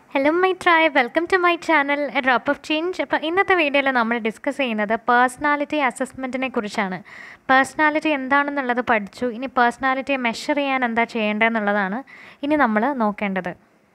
hello my ട്രൈ welcome to my channel a drop of change അപ്പോൾ ഇന്നത്തെ വീഡിയോയിൽ നമ്മൾ ഡിസ്കസ് ചെയ്യുന്നത് പേഴ്സണാലിറ്റി അസസ്മെൻറ്റിനെ കുറിച്ചാണ് പേഴ്സണാലിറ്റി എന്താണെന്നുള്ളത് പഠിച്ചു ഇനി പേഴ്സണാലിറ്റിയെ മെഷർ ചെയ്യാൻ എന്താ ചെയ്യേണ്ടതെന്നുള്ളതാണ് ഇനി നമ്മൾ നോക്കേണ്ടത്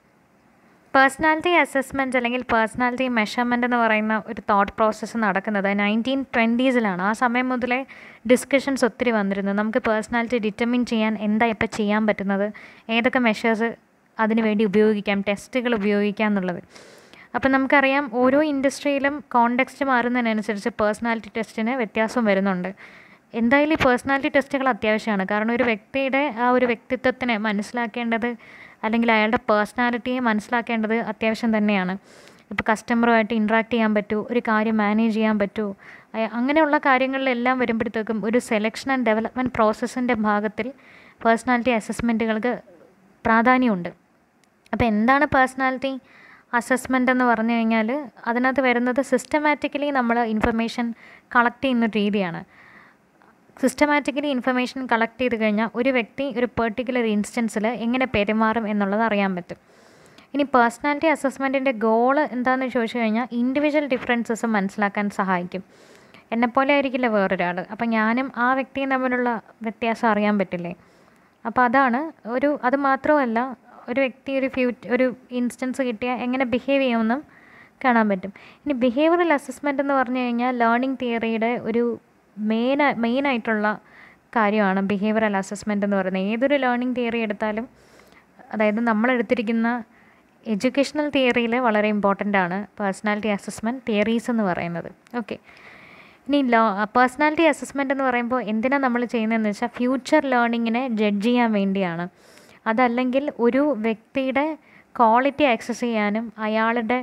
പേഴ്സണാലിറ്റി അസസ്മെൻറ്റ് അല്ലെങ്കിൽ പേഴ്സണാലിറ്റി മെഷർമെൻറ്റ് എന്ന് പറയുന്ന ഒരു തോട്ട് പ്രോസസ്സ് നടക്കുന്നത് നയൻറ്റീൻ ട്വൻറ്റീസിലാണ് ആ സമയം മുതലേ ഡിസ്കഷൻസ് ഒത്തിരി വന്നിരുന്നു നമുക്ക് പേഴ്സണാലിറ്റി ഡിറ്റർമിൻ ചെയ്യാൻ എന്താ ഇപ്പോൾ ചെയ്യാൻ പറ്റുന്നത് ഏതൊക്കെ മെഷേഴ്സ് അതിനു വേണ്ടി ഉപയോഗിക്കാം ടെസ്റ്റുകൾ ഉപയോഗിക്കാം എന്നുള്ളത് അപ്പം നമുക്കറിയാം ഓരോ ഇൻഡസ്ട്രിയിലും കോണ്ടെക്സ്റ്റ് മാറുന്നതിനനുസരിച്ച് പേഴ്സണാലിറ്റി ടെസ്റ്റിന് വ്യത്യാസം വരുന്നുണ്ട് എന്തായാലും ഈ പേഴ്സണാലിറ്റി ടെസ്റ്റുകൾ അത്യാവശ്യമാണ് കാരണം ഒരു വ്യക്തിയുടെ ആ ഒരു വ്യക്തിത്വത്തിനെ മനസ്സിലാക്കേണ്ടത് അല്ലെങ്കിൽ അയാളുടെ പേഴ്സണാലിറ്റിയെ മനസ്സിലാക്കേണ്ടത് അത്യാവശ്യം തന്നെയാണ് ഇപ്പോൾ കസ്റ്റമറുമായിട്ട് ഇൻട്രാക്ട് ചെയ്യാൻ പറ്റൂ ഒരു കാര്യം മാനേജ് ചെയ്യാൻ പറ്റൂ അയ- അങ്ങനെയുള്ള കാര്യങ്ങളിലെല്ലാം വരുമ്പോഴത്തേക്കും ഒരു സെലക്ഷൻ ആൻഡ് ഡെവലപ്മെൻറ്റ് പ്രോസസ്സിൻ്റെ ഭാഗത്തിൽ പേഴ്സണാലിറ്റി അസസ്മെൻറ്റുകൾക്ക് പ്രാധാന്യമുണ്ട് അപ്പോൾ എന്താണ് പേഴ്സണാലിറ്റി അസസ്മെൻ്റ് എന്ന് പറഞ്ഞു കഴിഞ്ഞാൽ അതിനകത്ത് വരുന്നത് സിസ്റ്റമാറ്റിക്കലി നമ്മൾ ഇൻഫർമേഷൻ കളക്ട് ചെയ്യുന്ന രീതിയാണ് സിസ്റ്റമാറ്റിക്കലി ഇൻഫർമേഷൻ കളക്ട് ചെയ്ത് കഴിഞ്ഞാൽ ഒരു വ്യക്തി ഒരു പെർട്ടിക്കുലർ ഇൻസ്റ്റൻസിൽ എങ്ങനെ പെരുമാറും എന്നുള്ളത് അറിയാൻ പറ്റും ഇനി പേഴ്സണാലിറ്റി അസസ്മെൻറ്റിൻ്റെ ഗോൾ എന്താണെന്ന് ചോദിച്ചു കഴിഞ്ഞാൽ ഇൻഡിവിജ്വൽ ഡിഫറൻസസ് മനസ്സിലാക്കാൻ സഹായിക്കും എന്നെപ്പോലെ ആയിരിക്കില്ല വേറൊരാൾ അപ്പം ഞാനും ആ വ്യക്തിയും തമ്മിലുള്ള വ്യത്യാസം അറിയാൻ പറ്റില്ലേ അപ്പോൾ അതാണ് ഒരു അത് മാത്രമല്ല ഒരു വ്യക്തി ഒരു ഫ്യൂ ഒരു ഇൻസ്റ്റൻസ് കിട്ടിയാൽ എങ്ങനെ ബിഹേവ് ചെയ്യുമെന്നും കാണാൻ പറ്റും ഇനി ബിഹേവിയറൽ അസസ്മെൻ്റ് എന്ന് പറഞ്ഞു കഴിഞ്ഞാൽ ലേണിംഗ് തിയറിയുടെ ഒരു മെയിൻ മെയിനായിട്ടുള്ള കാര്യമാണ് ബിഹേവിയറൽ അസസ്മെൻ്റ് എന്ന് പറയുന്നത് ഏതൊരു ലേണിംഗ് തിയറി എടുത്താലും അതായത് നമ്മൾ എടുത്തിരിക്കുന്ന എഡ്യൂക്കേഷണൽ തിയറിയിൽ വളരെ ഇമ്പോർട്ടൻ്റ് ആണ് പേഴ്സണാലിറ്റി അസസ്മെൻറ്റ് തിയറീസ് എന്ന് പറയുന്നത് ഓക്കെ ഇനി ലോ പേഴ്സണാലിറ്റി അസസ്മെൻ്റ് എന്ന് പറയുമ്പോൾ എന്തിനാണ് നമ്മൾ ചെയ്യുന്നതെന്ന് വെച്ചാൽ ഫ്യൂച്ചർ ലേണിങ്ങിനെ ജഡ്ജ് ചെയ്യാൻ വേണ്ടിയാണ് അതല്ലെങ്കിൽ ഒരു വ്യക്തിയുടെ ക്വാളിറ്റി ആക്സസ് ചെയ്യാനും അയാളുടെ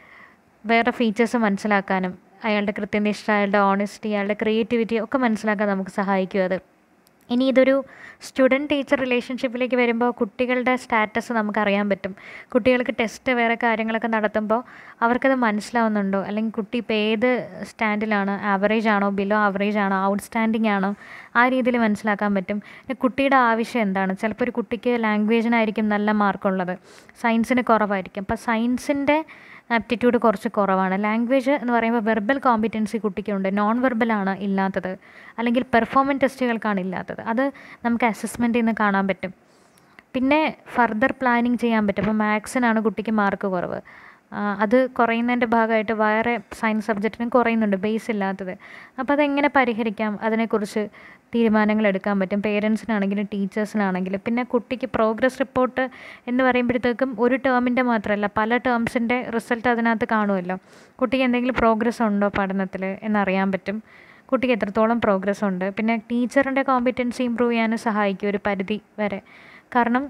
വേറെ ഫീച്ചേഴ്സ് മനസ്സിലാക്കാനും അയാളുടെ കൃത്യനിഷ്ഠ അയാളുടെ ഓണസ്റ്റി അയാളുടെ ക്രിയേറ്റിവിറ്റി ഒക്കെ മനസ്സിലാക്കാൻ നമുക്ക് സഹായിക്കും അത് ഇനി ഇതൊരു സ്റ്റുഡൻറ്റ് ടീച്ചർ റിലേഷൻഷിപ്പിലേക്ക് വരുമ്പോൾ കുട്ടികളുടെ സ്റ്റാറ്റസ് നമുക്കറിയാൻ പറ്റും കുട്ടികൾക്ക് ടെസ്റ്റ് വേറെ കാര്യങ്ങളൊക്കെ നടത്തുമ്പോൾ അവർക്കത് മനസ്സിലാവുന്നുണ്ടോ അല്ലെങ്കിൽ കുട്ടി ഇപ്പോൾ ഏത് സ്റ്റാൻഡിലാണ് ആവറേജ് ആണോ ബിലോ ആവറേജ് ആണോ ഔട്ട്സ്റ്റാൻഡിംഗ് ആണോ ആ രീതിയിൽ മനസ്സിലാക്കാൻ പറ്റും പിന്നെ കുട്ടിയുടെ ആവശ്യം എന്താണ് ചിലപ്പോൾ ഒരു കുട്ടിക്ക് ലാംഗ്വേജിനായിരിക്കും നല്ല മാർക്കുള്ളത് സയൻസിന് കുറവായിരിക്കും അപ്പോൾ സയൻസിൻ്റെ ആപ്റ്റിറ്റ്യൂഡ് കുറച്ച് കുറവാണ് ലാംഗ്വേജ് എന്ന് പറയുമ്പോൾ വെർബൽ കോമ്പിറ്റൻസി കുട്ടിക്കുണ്ട് നോൺ വെർബലാണ് ഇല്ലാത്തത് അല്ലെങ്കിൽ പെർഫോമൻസ് ടെസ്റ്റുകൾക്കാണ് ഇല്ലാത്തത് അത് നമുക്ക് അസസ്മെൻറ്റിൽ നിന്ന് കാണാൻ പറ്റും പിന്നെ ഫർദർ പ്ലാനിങ് ചെയ്യാൻ പറ്റും അപ്പോൾ മാത്സിനാണ് കുട്ടിക്ക് മാർക്ക് കുറവ് ആ, അത് കുറയുന്നതിൻ്റെ ഭാഗമായിട്ട് വേറെ സയൻസ് സബ്ജക്റ്റിനും കുറയുന്നുണ്ട് ബേസ് ഇല്ലാത്തത് അപ്പോൾ അതെങ്ങനെ പരിഹരിക്കാം അതിനെക്കുറിച്ച് തീരുമാനങ്ങൾ എടുക്കാൻ പറ്റും പേരൻസിനാണെങ്കിലും ടീച്ചേഴ്സിനാണെങ്കിലും പിന്നെ കുട്ടിക്ക് പ്രോഗ്രസ് റിപ്പോർട്ട് എന്ന് പറയുമ്പോഴത്തേക്കും ഒരു ടേമിൻ്റെ മാത്രമല്ല പല ടേംസിൻ്റെ റിസൾട്ട് അതിനകത്ത് കാണുമല്ലോ കുട്ടിക്ക് എന്തെങ്കിലും പ്രോഗ്രസ് ഉണ്ടോ പഠനത്തിൽ എന്നറിയാൻ പറ്റും കുട്ടിക്ക് എത്രത്തോളം പ്രോഗ്രസ് ഉണ്ട് പിന്നെ ടീച്ചറിൻ്റെ കോമ്പിറ്റൻസി ഇമ്പ്രൂവ് ചെയ്യാനും സഹായിക്കും ഒരു പരിധി വരെ കാരണം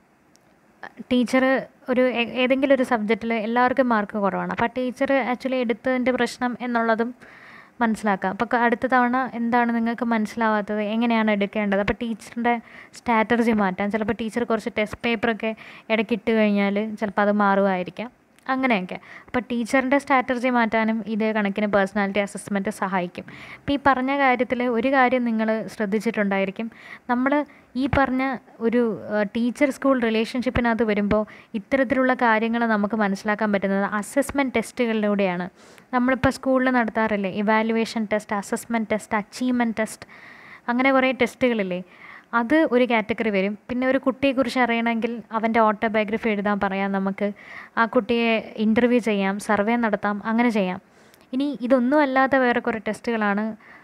ടീച്ചർ ഒരു ഏ- ഏതെങ്കിലും ഒരു സബ്ജക്റ്റിൽ എല്ലാവർക്കും മാർക്ക് കുറവാണ് അപ്പോൾ ആ ടീച്ചർ ആക്ച്വലി എടുത്തതിൻ്റെ പ്രശ്നം എന്നുള്ളതും മനസ്സിലാക്കാം അപ്പോൾ അടുത്ത തവണ എന്താണ് നിങ്ങൾക്ക് മനസ്സിലാവാത്തത് എങ്ങനെയാണ് എടുക്കേണ്ടത് അപ്പോൾ ടീച്ചറിൻ്റെ സ്ട്രാറ്റജി മാറ്റാം ചിലപ്പോൾ ടീച്ചർ കുറച്ച് ടെസ്റ്റ് പേപ്പറൊക്കെ ഇടയ്ക്ക് ഇട്ട് കഴിഞ്ഞാൽ ചിലപ്പോൾ അത് മാറുമായിരിക്കാം അങ്ങനെയൊക്കെ അപ്പോൾ ടീച്ചറിൻ്റെ സ്ട്രാറ്റജി മാറ്റാനും ഇതേ കണക്കിന് പേഴ്സണാലിറ്റി അസസ്മെൻറ്റ് സഹായിക്കും അപ്പോൾ ഈ പറഞ്ഞ കാര്യത്തിൽ ഒരു കാര്യം നിങ്ങൾ ശ്രദ്ധിച്ചിട്ടുണ്ടായിരിക്കും നമ്മൾ ഈ പറഞ്ഞ ഒരു ടീച്ചർ സ്കൂൾ റിലേഷൻഷിപ്പിനകത്ത് വരുമ്പോൾ ഇത്തരത്തിലുള്ള കാര്യങ്ങൾ നമുക്ക് മനസ്സിലാക്കാൻ പറ്റുന്നത് അസസ്മെൻറ്റ് ടെസ്റ്റുകളിലൂടെയാണ് നമ്മളിപ്പോൾ സ്കൂളിൽ നടത്താറില്ലേ evaluation test assessment test achievement test അങ്ങനെ കുറേ ടെസ്റ്റുകളില്ലേ അത് ഒരു കാറ്റഗറി വരും പിന്നെ ഒരു കുട്ടിയെക്കുറിച്ച് അറിയണമെങ്കിൽ അവൻ്റെ ഓട്ടോബയോഗ്രഫി എഴുതാൻ പറയാം നമുക്ക് ആ കുട്ടിയെ ഇൻ്റർവ്യൂ ചെയ്യാം സർവേ നടത്താം അങ്ങനെ ചെയ്യാം ഇനി ഇതൊന്നും അല്ലാത്ത വേറെ കുറേ ടെസ്റ്റുകളാണ്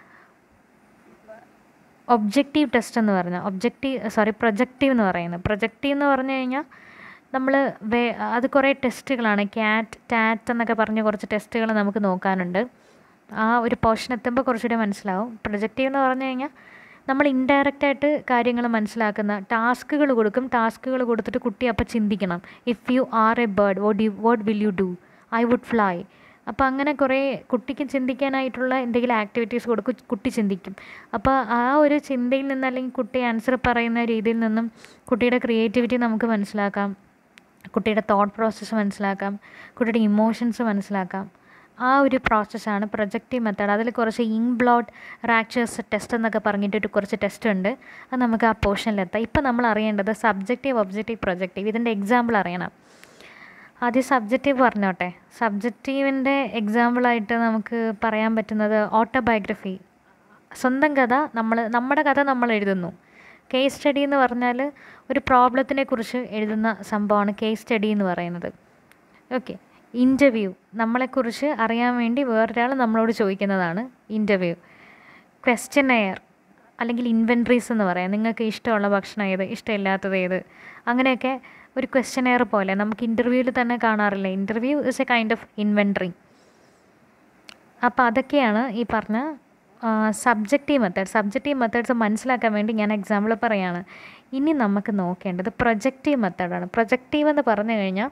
ഒബ്ജക്റ്റീവ് ടെസ്റ്റ് എന്ന് പറഞ്ഞാൽ ഒബ്ജക്റ്റീവ് സോറി പ്രൊജക്റ്റീവ് എന്ന് പറയുന്നത് പ്രൊജക്റ്റീവ് എന്ന് പറഞ്ഞു കഴിഞ്ഞാൽ നമ്മൾ വേ അത് കുറേ ടെസ്റ്റുകളാണ് ക്യാറ്റ് ടാറ്റ് എന്നൊക്കെ പറഞ്ഞ് കുറച്ച് ടെസ്റ്റുകൾ നമുക്ക് നോക്കാനുണ്ട് ആ ഒരു പോർഷൻ എത്തുമ്പോൾ കുറച്ചുകൂടി മനസ്സിലാവും പ്രൊജക്റ്റീവ് എന്ന് പറഞ്ഞു കഴിഞ്ഞാൽ നമ്മൾ ഇൻഡയറക്റ്റ് ആയിട്ട് കാര്യങ്ങൾ മനസ്സിലാക്കുന്ന ടാസ്കുകൾ കൊടുക്കും ടാസ്കുകൾ കൊടുത്തിട്ട് കുട്ടി അപ്പോൾ ചിന്തിക്കണം if you are a bird what you what will you do I would fly അപ്പോൾ അങ്ങനെ കുറേ കുട്ടിക്ക് ചിന്തിക്കാനായിട്ടുള്ള എന്തെങ്കിലും ആക്ടിവിറ്റീസ് കൊടുക്കും കുട്ടി ചിന്തിക്കും അപ്പോൾ ആ ഒരു ചിന്തയിൽ നിന്ന് അല്ലെങ്കിൽ കുട്ടി ആൻസർ പറയുന്ന രീതിയിൽ നിന്നും കുട്ടിയുടെ ക്രിയേറ്റിവിറ്റി നമുക്ക് മനസ്സിലാക്കാം കുട്ടിയുടെ തോട്ട് പ്രോസസ്സ് മനസ്സിലാക്കാം കുട്ടിയുടെ ഇമോഷൻസ് മനസ്സിലാക്കാം ആ ഒരു പ്രോസസ്സാണ് പ്രൊജക്റ്റീവ് മെത്തേഡ് അതിൽ കുറച്ച് ഇങ് ബ്ലോട്ട് റാക്ചേഴ്സ് ടെസ്റ്റ് എന്നൊക്കെ പറഞ്ഞിട്ടൊരു കുറച്ച് ടെസ്റ്റ് ഉണ്ട് അത് നമുക്ക് ആ പോർഷനിലെത്താം ഇപ്പം നമ്മൾ അറിയേണ്ടത് സബ്ജക്റ്റീവ് ഒബ്ജക്റ്റീവ് പ്രൊജക്റ്റീവ് ഇതിൻ്റെ എക്സാമ്പിൾ അറിയണം ആദ്യം സബ്ജക്റ്റീവ് പറഞ്ഞോട്ടെ സബ്ജക്റ്റീവിൻ്റെ എക്സാമ്പിളായിട്ട് നമുക്ക് പറയാൻ പറ്റുന്നത് ഓട്ടോബയോഗ്രഫി സ്വന്തം കഥ നമ്മൾ നമ്മുടെ കഥ നമ്മൾ എഴുതുന്നു കേസ് സ്റ്റഡി എന്ന് പറഞ്ഞാൽ ഒരു പ്രോബ്ലത്തിനെ കുറിച്ച് എഴുതുന്ന സംഭവമാണ് കേസ് സ്റ്റഡി എന്ന് പറയുന്നത് ഓക്കെ ഇൻ്റർവ്യൂ നമ്മളെക്കുറിച്ച് അറിയാൻ വേണ്ടി വേറൊരാൾ നമ്മളോട് ചോദിക്കുന്നതാണ് ഇൻ്റർവ്യൂ ക്വസ്റ്റ്യൻ എയർ അല്ലെങ്കിൽ ഇൻവെൻട്രീസ് എന്ന് പറയാം നിങ്ങൾക്ക് ഇഷ്ടമുള്ള ഭക്ഷണം ഏത് ഇഷ്ടമില്ലാത്തത് ഏത് അങ്ങനെയൊക്കെ ഒരു ക്വസ്റ്റ്യൻ എയർ പോലെ നമുക്ക് ഇൻ്റർവ്യൂവിൽ തന്നെ കാണാറില്ല interview is a kind of inventory അപ്പോൾ അതൊക്കെയാണ് ഈ പറഞ്ഞ സബ്ജക്റ്റീവ് മെത്തേഡ് സബ്ജക്റ്റീവ് മെത്തേഡ്സ് മനസ്സിലാക്കാൻ വേണ്ടി ഞാൻ എക്സാമ്പിൾ പറയാണ് ഇനി നമുക്ക് നോക്കേണ്ടത് പ്രൊജക്റ്റീവ് മെത്തേഡാണ് പ്രൊജക്റ്റീവ് എന്ന് പറഞ്ഞു കഴിഞ്ഞാൽ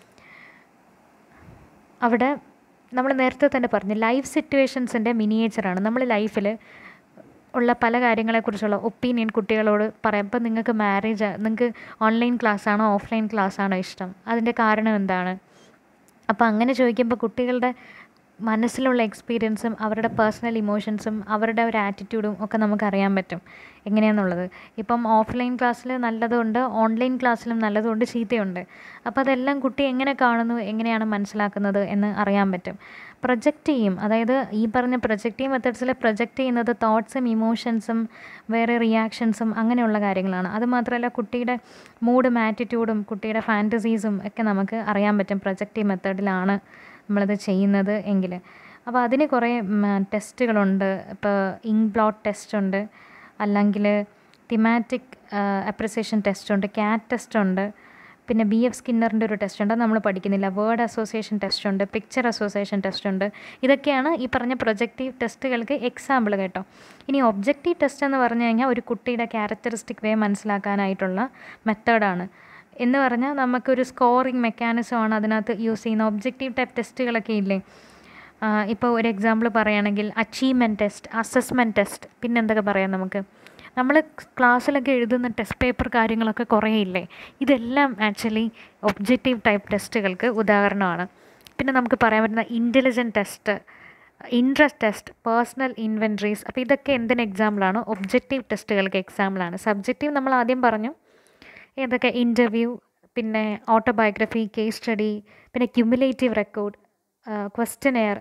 അവിടെ നമ്മൾ നേരത്തെ തന്നെ പറഞ്ഞു ലൈഫ് സിറ്റുവേഷൻസിൻ്റെ മിനിയേച്ചറാണ് നമ്മൾ ലൈഫിൽ ഉള്ള പല കാര്യങ്ങളെക്കുറിച്ചുള്ള ഒപ്പീനിയൻ കുട്ടികളോട് പറയാം ഇപ്പം നിങ്ങൾക്ക് മാരേജ് നിങ്ങൾക്ക് ഓൺലൈൻ ക്ലാസ് ആണോ ഓഫ്ലൈൻ ക്ലാസ് ആണോ ഇഷ്ടം അതിൻ്റെ കാരണം എന്താണ് അപ്പോൾ അങ്ങനെ ചോദിക്കുമ്പോൾ കുട്ടികളുടെ മനസ്സിലുള്ള എക്സ്പീരിയൻസും അവരുടെ പേഴ്സണൽ ഇമോഷൻസും അവരുടെ ഒരു ആറ്റിറ്റ്യൂഡും ഒക്കെ നമുക്ക് അറിയാൻ പറ്റും എങ്ങനെയാണെന്നുള്ളത് ഇപ്പം ഓഫ്ലൈൻ ക്ലാസ്സിൽ നല്ലതുണ്ട് ഓൺലൈൻ ക്ലാസ്സിലും നല്ലതുണ്ട് ചീത്തയുണ്ട് അപ്പോൾ അതെല്ലാം കുട്ടി എങ്ങനെ കാണുന്നു എങ്ങനെയാണ് മനസ്സിലാക്കുന്നത് എന്ന് അറിയാൻ പറ്റും പ്രൊജക്റ്റ് ചെയ്യും അതായത് ഈ പറഞ്ഞ പ്രൊജക്റ്റീവ് മെത്തേഡ്സിൽ പ്രൊജക്റ്റ് ചെയ്യുന്നത് തോട്ട്സും ഇമോഷൻസും വേറെ റിയാക്ഷൻസും അങ്ങനെയുള്ള കാര്യങ്ങളാണ് അതുമാത്രമല്ല കുട്ടിയുടെ മൂഡും ആറ്റിറ്റ്യൂഡും കുട്ടിയുടെ ഫാൻറ്റസീസും ഒക്കെ നമുക്ക് അറിയാൻ പറ്റും പ്രൊജക്റ്റീവ് മെത്തേഡിലാണ് നമ്മളത് ചെയ്യുന്നത് എങ്കിൽ അപ്പോൾ അതിന് കുറേ ടെസ്റ്റുകളുണ്ട് ഇപ്പോൾ ഇങ്ക് ബ്ലോട്ട് ടെസ്റ്റ് ഉണ്ട് അല്ലെങ്കിൽ തിമാറ്റിക് അപ്രിസിയേഷൻ ടെസ്റ്റ് ഉണ്ട് ക്യാറ്റ് ടെസ്റ്റ് ഉണ്ട് പിന്നെ ബി എഫ് സ്കിന്നറിൻ്റെ ഒരു ടെസ്റ്റ് ഉണ്ട് അത് നമ്മൾ പഠിക്കുന്നില്ല വേർഡ് അസോസിയേഷൻ ടെസ്റ്റ് ഉണ്ട് പിക്ചർ അസോസിയേഷൻ ടെസ്റ്റ് ഉണ്ട് ഇതൊക്കെയാണ് ഈ പറഞ്ഞ പ്രൊജക്റ്റീവ് ടെസ്റ്റുകൾക്ക് എക്സാമ്പിൾ കേട്ടോ ഇനി ഒബ്ജക്റ്റീവ് ടെസ്റ്റ് എന്ന് പറഞ്ഞു കഴിഞ്ഞാൽ ഒരു കുട്ടിയുടെ ക്യാരക്ടറിസ്റ്റിക് വേ മനസ്സിലാക്കാനായിട്ടുള്ള മെത്തേഡാണ് എന്ന് പറഞ്ഞാൽ നമുക്കൊരു സ്കോറിംഗ് മെക്കാനിസമാണ് അതിനകത്ത് യൂസ് ചെയ്യുന്ന ഒബ്ജക്റ്റീവ് ടൈപ്പ് ടെസ്റ്റുകളൊക്കെ ഇല്ലേ ഇപ്പോൾ ഒരു എക്സാമ്പിൾ പറയുകയാണെങ്കിൽ അച്ചീവ്മെൻറ്റ് ടെസ്റ്റ് അസസ്മെൻറ്റ് ടെസ്റ്റ് പിന്നെ എന്തൊക്കെ പറയാം നമുക്ക് നമ്മൾ ക്ലാസ്സിലൊക്കെ എഴുതുന്ന ടെസ്റ്റ് പേപ്പർ കാര്യങ്ങളൊക്കെ കുറേ ഇല്ലേ ഇതെല്ലാം ആക്ച്വലി ഒബ്ജക്റ്റീവ് ടൈപ്പ് ടെസ്റ്റുകൾക്ക് ഉദാഹരണമാണ് പിന്നെ നമുക്ക് പറയാൻ പറ്റുന്ന intelligent test interest test personal inventories അപ്പോൾ ഇതൊക്കെ എന്തിന് എക്സാമ്പിളാണ് ഒബ്ജക്റ്റീവ് ടെസ്റ്റുകൾക്ക് എക്സാമ്പിളാണ് സബ്ജക്റ്റീവ് നമ്മൾ ആദ്യം പറഞ്ഞു ഏതൊക്കെ ഇൻ്റർവ്യൂ പിന്നെ ഓട്ടോബയോഗ്രഫി കേസ് സ്റ്റഡി പിന്നെ ക്യുമുലേറ്റീവ് റെക്കോർഡ് ക്വസ്റ്റ്യൻ എയർ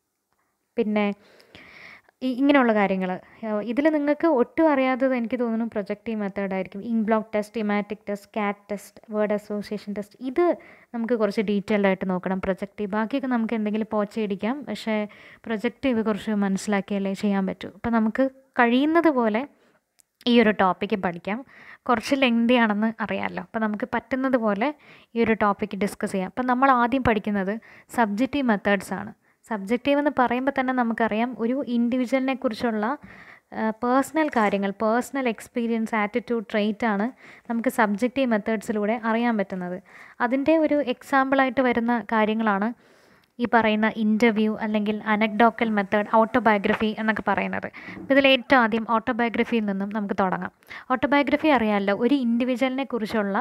പിന്നെ ഇങ്ങനെയുള്ള കാര്യങ്ങൾ ഇതിൽ നിങ്ങൾക്ക് ഒട്ടും അറിയാത്തത് എനിക്ക് തോന്നുന്നു പ്രൊജക്റ്റീവ് മെത്തേഡ് ആയിരിക്കും ink blot test thematic test CAT test word association test ഇത് നമുക്ക് കുറച്ച് ഡീറ്റെയിൽഡ് ആയിട്ട് നോക്കണം പ്രൊജക്റ്റീവ് ബാക്കിയൊക്കെ നമുക്ക് എന്തെങ്കിലും പോച്ചയടിക്കാം പക്ഷേ പ്രൊജക്റ്റീവ് കുറച്ച് മനസ്സിലാക്കിയാലേ ചെയ്യാൻ പറ്റൂ അപ്പോൾ നമുക്ക് കഴിയുന്നത് പോലെ ഈ ഒരു ടോപ്പിക്ക് പഠിക്കാം കുറച്ച് ലെങ്തി ആണെന്ന് അറിയാമല്ലോ അപ്പോൾ നമുക്ക് പറ്റുന്നത് പോലെ ഈ ഒരു ടോപ്പിക്ക് ഡിസ്കസ് ചെയ്യാം അപ്പോൾ നമ്മൾ ആദ്യം പഠിക്കുന്നത് സബ്ജക്റ്റീവ് മെത്തേഡ്സ് ആണ് സബ്ജക്റ്റീവ് എന്ന് പറയുമ്പോൾ തന്നെ നമുക്കറിയാം ഒരു ഇൻഡിവിജ്വലിനെ കുറിച്ചുള്ള പേഴ്സണൽ കാര്യങ്ങൾ പേഴ്സണൽ എക്സ്പീരിയൻസ് ആറ്റിറ്റ്യൂഡ് ട്രെയിറ്റ് ആണ് നമുക്ക് സബ്ജക്റ്റീവ് മെത്തേഡ്സിലൂടെ അറിയാൻ പറ്റുന്നത് അതിൻ്റെ ഒരു എക്സാമ്പിളായിട്ട് വരുന്ന കാര്യങ്ങളാണ് ഈ പറയുന്ന ഇൻ്റർവ്യൂ അല്ലെങ്കിൽ അനക്ഡോക്കൽ മെത്തേഡ് ഓട്ടോബയോഗ്രഫി എന്നൊക്കെ പറയുന്നത് അപ്പോൾ ഇതിൽ ഏറ്റവും ആദ്യം ഓട്ടോബയോഗ്രഫിയിൽ നിന്നും നമുക്ക് തുടങ്ങാം ഓട്ടോബയോഗ്രഫി അറിയാമല്ലോ ഒരു ഇൻഡിവിജ്വലിനെ കുറിച്ചുള്ള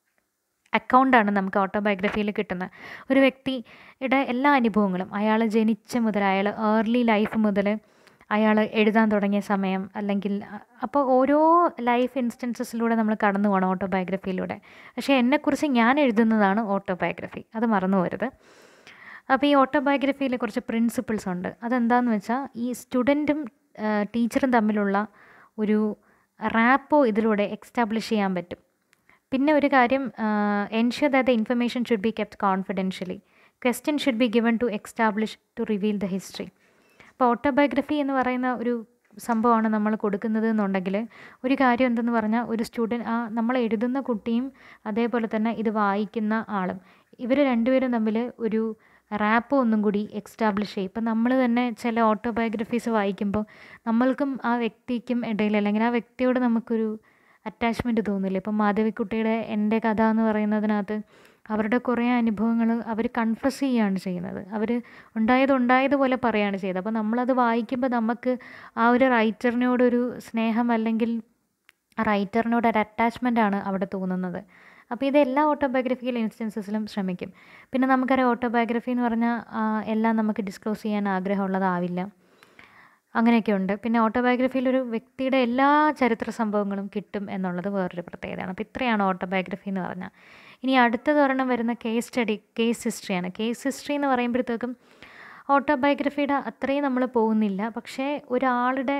അക്കൗണ്ടാണ് നമുക്ക് ഓട്ടോബയോഗ്രഫിയിൽ കിട്ടുന്നത് ഒരു വ്യക്തിയുടെ എല്ലാ അനുഭവങ്ങളും അയാൾ ജനിച്ച മുതൽ അയാൾ ഏർലി ലൈഫ് മുതൽ അയാൾ എഴുതാൻ തുടങ്ങിയ സമയം അല്ലെങ്കിൽ അപ്പോൾ ഓരോ ലൈഫ് ഇൻസ്റ്റൻസസിലൂടെ നമ്മൾ കടന്നു പോകണം ഓട്ടോബയോഗ്രഫിയിലൂടെ പക്ഷേ എന്നെക്കുറിച്ച് ഞാൻ എഴുതുന്നതാണ് ഓട്ടോബയോഗ്രഫി അത് മറന്നു പോരുത് അപ്പോൾ ഈ ഓട്ടോബയോഗ്രഫിയിൽ കുറച്ച് പ്രിൻസിപ്പിൾസ് ഉണ്ട് അതെന്താണെന്ന് വെച്ചാൽ ഈ സ്റ്റുഡൻറ്റും ടീച്ചറും തമ്മിലുള്ള ഒരു റാപ്പോ ഇതിലൂടെ എക്സ്റ്റാബ്ലിഷ് ചെയ്യാൻ പറ്റും പിന്നെ ഒരു കാര്യം ensure that the information should be kept confidentially question should be given to establish to reveal the history അപ്പോൾ ഓട്ടോബയോഗ്രഫി എന്ന് പറയുന്ന ഒരു സംഭവമാണ് നമ്മൾ കൊടുക്കുന്നത് എന്നുണ്ടെങ്കിൽ ഒരു കാര്യം എന്തെന്ന് പറഞ്ഞാൽ ഒരു സ്റ്റുഡൻറ്റ് ആ നമ്മൾ എഴുതുന്ന കുട്ടിയും അതേപോലെ തന്നെ ഇത് വായിക്കുന്ന ആളും ഇവർ രണ്ടുപേരും തമ്മിൽ ഒരു റാപ്പ് ഒന്നും കൂടി എക്സ്റ്റാബ്ലിഷ് ചെയ്യും ഇപ്പം നമ്മൾ തന്നെ ചില ഓട്ടോബയോഗ്രഫീസ് വായിക്കുമ്പോൾ നമ്മൾക്കും ആ വ്യക്തിക്കും ഇടയിൽ അല്ലെങ്കിൽ ആ വ്യക്തിയോട് നമുക്കൊരു അറ്റാച്ച്മെൻറ്റ് തോന്നില്ല ഇപ്പം മാധവിക്കുട്ടിയുടെ എൻ്റെ കഥ എന്ന് പറയുന്നതിനകത്ത് അവരുടെ കുറേ അനുഭവങ്ങൾ അവർ കൺഫസ് ചെയ്യുകയാണ് ചെയ്യുന്നത് അവർ ഉണ്ടായത് ഉണ്ടായതുപോലെ പറയുകയാണ് ചെയ്തത് അപ്പോൾ നമ്മളത് വായിക്കുമ്പോൾ നമുക്ക് ആ ഒരു റൈറ്ററിനോടൊരു സ്നേഹം അല്ലെങ്കിൽ റൈറ്ററിനോട് ഒരു അറ്റാച്ച്മെൻ്റ് ആണ് അവിടെ തോന്നുന്നത് അപ്പോൾ ഇത് എല്ലാ ഓട്ടോബയോഗ്രഫിക്കൽ ഇൻസ്റ്റൻസസിലും ശ്രമിക്കും പിന്നെ നമുക്കറിയാം ഓട്ടോബയോഗ്രഫി എന്ന് പറഞ്ഞാൽ എല്ലാം നമുക്ക് ഡിസ്ക്ലോസ് ചെയ്യാൻ ആഗ്രഹമുള്ളതാവില്ല അങ്ങനെയൊക്കെ ഉണ്ട് പിന്നെ ഓട്ടോബയോഗ്രഫിയിൽ ഒരു വ്യക്തിയുടെ എല്ലാ ചരിത്ര സംഭവങ്ങളും കിട്ടും എന്നുള്ളത് വേറൊരു പ്രത്യേകതയാണ് അപ്പോൾ ഇത്രയാണ് ഓട്ടോബയോഗ്രഫി എന്ന് പറഞ്ഞാൽ ഇനി അടുത്തത് ഒരെണ്ണം വരുന്ന കേസ് സ്റ്റഡി കേസ് ഹിസ്റ്ററിയാണ് കേസ് ഹിസ്റ്ററി എന്ന് പറയുമ്പോഴത്തേക്കും ഓട്ടോബയോഗ്രഫിയുടെ അത്രയും നമ്മൾ പോകുന്നില്ല പക്ഷേ ഒരാളുടെ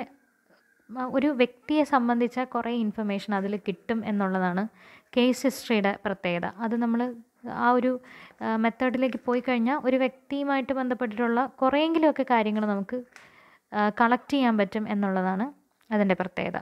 മ- ഒരു വ്യക്തിയെ സംബന്ധിച്ച കുറേ ഇൻഫർമേഷൻ അതിൽ കിട്ടും എന്നുള്ളതാണ് കേസ് ഹിസ്റ്ററിയുടെ പ്രത്യേകത അത് നമ്മൾ ആ ഒരു മെത്തേഡിലേക്ക് പോയി കഴിഞ്ഞാൽ ഒരു വ്യക്തിയുമായിട്ട് ബന്ധപ്പെട്ടിട്ടുള്ള കുറേയെങ്കിലുമൊക്കെ കാര്യങ്ങൾ നമുക്ക് കളക്ട് ചെയ്യാൻ പറ്റും എന്നുള്ളതാണ് അതിൻ്റെ പ്രത്യേകത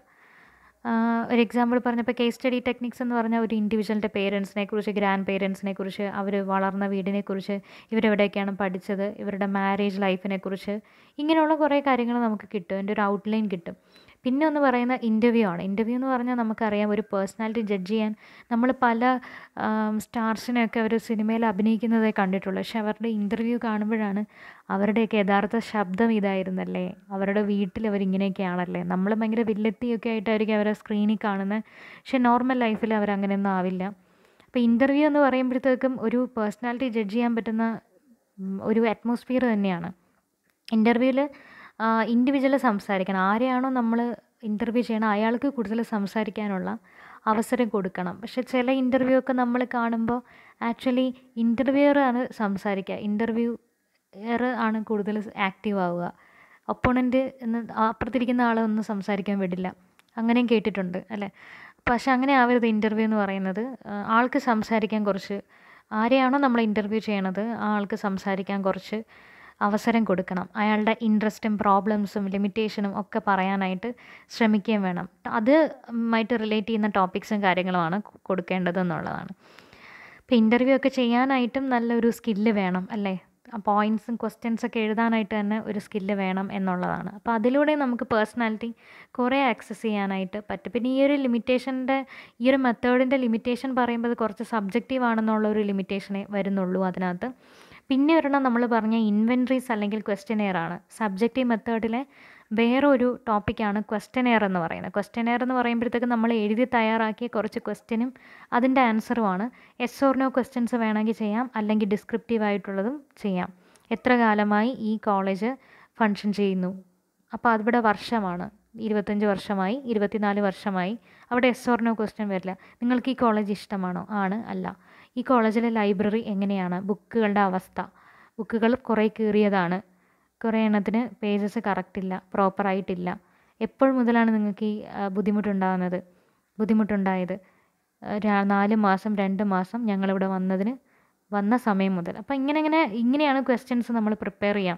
ആ, ഒരു എക്സാമ്പിൾ പറഞ്ഞപ്പോൾ കേസ് സ്റ്റഡി ടെക്നിക്സ് എന്ന് പറഞ്ഞാൽ ഒരു ഇൻഡിവിജ്വലിൻ്റെ പേരൻസിനെ കുറിച്ച് ഗ്രാൻഡ് പേരൻസിനെ കുറിച്ച് അവർ വളർന്ന വീടിനെ കുറിച്ച് ഇവരെവിടെയൊക്കെയാണ് പഠിച്ചത് ഇവരുടെ മാരേജ് ലൈഫിനെ കുറിച്ച് ഇങ്ങനെയുള്ള കുറേ കാര്യങ്ങൾ നമുക്ക് കിട്ടും എൻ്റെ ഒരു ഔട്ട്ലൈൻ കിട്ടും പിന്നെ ഒന്ന് പറയുന്ന ഇൻ്റർവ്യൂ ആണ് ഇൻ്റർവ്യൂ എന്ന് പറഞ്ഞാൽ നമുക്കറിയാം ഒരു പേഴ്സണാലിറ്റി ജഡ്ജ് ചെയ്യാൻ നമ്മൾ പല സ്റ്റാർസിനെയൊക്കെ അവർ സിനിമയിൽ അഭിനയിക്കുന്നതേ കണ്ടിട്ടുള്ളൂ പക്ഷെ അവരുടെ ഇൻ്റർവ്യൂ കാണുമ്പോഴാണ് അവരുടെയൊക്കെ യഥാർത്ഥ ശബ്ദം ഇതായിരുന്നല്ലേ അവരുടെ വീട്ടിൽ അവരിങ്ങനെയൊക്കെയാണല്ലേ നമ്മൾ ഭയങ്കര വില്ലത്തിയൊക്കെ ആയിട്ടായിരിക്കും അവരെ സ്ക്രീനിൽ കാണുന്നത് പക്ഷെ നോർമൽ ലൈഫിൽ അവരങ്ങനെയൊന്നും ആവില്ല അപ്പോൾ ഇൻ്റർവ്യൂ എന്ന് പറയുമ്പോഴത്തേക്കും ഒരു പേഴ്സണാലിറ്റി ജഡ്ജ് ചെയ്യാൻ പറ്റുന്ന ഉം, ഒരു അറ്റ്മോസ്ഫിയർ തന്നെയാണ് ഇൻ്റർവ്യൂവിൽ ഇൻഡിവിജ്വൽ സംസാരിക്കണം ആരെയാണോ നമ്മൾ ഇൻ്റർവ്യൂ ചെയ്യണം അയാൾക്ക് കൂടുതൽ സംസാരിക്കാനുള്ള അവസരം കൊടുക്കണം പക്ഷെ ചില ഇൻ്റർവ്യൂ ഒക്കെ നമ്മൾ കാണുമ്പോൾ ആക്ച്വലി ഇൻ്റർവ്യൂവർ ആണ് സംസാരിക്കുക ഇൻ്റർവ്യൂയർ ആണ് കൂടുതൽ ആക്റ്റീവ് ആവുക ഒപ്പോണൻ്റ് എന്ന് അപ്പുറത്തിരിക്കുന്ന ആളെ ഒന്നും സംസാരിക്കാൻ വിടില്ല അങ്ങനെയും കേട്ടിട്ടുണ്ട് അല്ലേ പക്ഷെ അങ്ങനെ ആവരുത് ഇൻ്റർവ്യൂ എന്ന് പറയുന്നത് ആ, ആൾക്ക് സംസാരിക്കാൻ കുറച്ച് ആരെയാണോ നമ്മൾ ഇൻ്റർവ്യൂ ചെയ്യണത് ആ ആൾക്ക് സംസാരിക്കാൻ കുറച്ച് അവസരം കൊടുക്കണം അയാളുടെ ഇൻട്രസ്റ്റും പ്രോബ്ലംസും ലിമിറ്റേഷനും ഒക്കെ പറയാനായിട്ട് ശ്രമിക്കുകയും വേണം അത് ആയിട്ട് റിലേറ്റ് ചെയ്യുന്ന ടോപ്പിക്സും കാര്യങ്ങളുമാണ് കൊടുക്കേണ്ടത് എന്നുള്ളതാണ് ഇപ്പോൾ ഇൻ്റർവ്യൂ ഒക്കെ ചെയ്യാനായിട്ടും നല്ലൊരു സ്കില്ല് വേണം അല്ലേ പോയിൻറ്റ്സും ക്വസ്റ്റ്യൻസ് ഒക്കെ എഴുതാനായിട്ട് തന്നെ ഒരു സ്കില്ല് വേണം എന്നുള്ളതാണ് അപ്പോൾ അതിലൂടെ നമുക്ക് പേഴ്സണാലിറ്റി കുറേ ആക്സസ് ചെയ്യാനായിട്ട് പറ്റും പിന്നെ ഈ ഒരു ലിമിറ്റേഷൻ്റെ ഈ ഒരു മെത്തേഡിൻ്റെ ലിമിറ്റേഷൻ പറയുമ്പോൾ അത് കുറച്ച് സബ്ജക്റ്റീവ് ആണെന്നുള്ള ഒരു ലിമിറ്റേഷനേ വരുന്നുള്ളൂ അതിനകത്ത് പിന്നെ ഒരെണ്ണം നമ്മൾ പറഞ്ഞ ഇൻവെൻട്രീസ് അല്ലെങ്കിൽ ക്വസ്റ്റ്യനെയർ ആണ് സബ്ജക്റ്റീവ് മെത്തേഡിലെ വേറെ ഒരു ടോപ്പിക്കാണ് ക്വസ്റ്റ്യനെയർ എന്ന് പറയുന്നത് ക്വസ്റ്റ്യനെയർ എന്ന് പറയുമ്പോഴത്തേക്ക് നമ്മൾ എഴുതി തയ്യാറാക്കിയ കുറച്ച് ക്വസ്റ്റ്യനും അതിൻ്റെ ആൻസറുമാണ് എസ് ഓർ നോ ക്വസ്റ്റ്യൻസ് വേണമെങ്കിൽ ചെയ്യാം അല്ലെങ്കിൽ ഡിസ്ക്രിപ്റ്റീവ് ആയിട്ടുള്ളതും ചെയ്യാം എത്ര കാലമായി ഈ കോളേജ് ഫങ്ഷൻ ചെയ്യുന്നു അപ്പോൾ അതിവിടെ വർഷമാണ് ഇരുപത്തഞ്ച് വർഷമായി ഇരുപത്തിനാല് വർഷമായി അവിടെ എസ് ഓർ നോ ക്വസ്റ്റ്യൻ വരില്ല നിങ്ങൾക്ക് ഈ കോളേജ് ഇഷ്ടമാണോ ആണ് അല്ല ഈ കോളേജിലെ ലൈബ്രറി എങ്ങനെയാണ് ബുക്കുകളുടെ അവസ്ഥ ബുക്കുകൾ കുറേ കീറിയതാണ് കുറേ എണ്ണത്തിന് പേജസ് കറക്റ്റില്ല പ്രോപ്പറായിട്ടില്ല എപ്പോൾ മുതലാണ് നിങ്ങൾക്ക് ഈ ആ, ബുദ്ധിമുട്ടുണ്ടാകുന്നത് ബുദ്ധിമുട്ടുണ്ടായത് ആ, രാ- നാല് മാസം രണ്ട് മാസം ഞങ്ങളിവിടെ വന്നതിന് വന്ന സമയം മുതൽ അപ്പോൾ ഇങ്ങനെ ഇങ്ങനെ ഇങ്ങനെയാണ് ക്വസ്റ്റ്യൻസ് നമ്മൾ പ്രിപ്പയർ ചെയ്യാം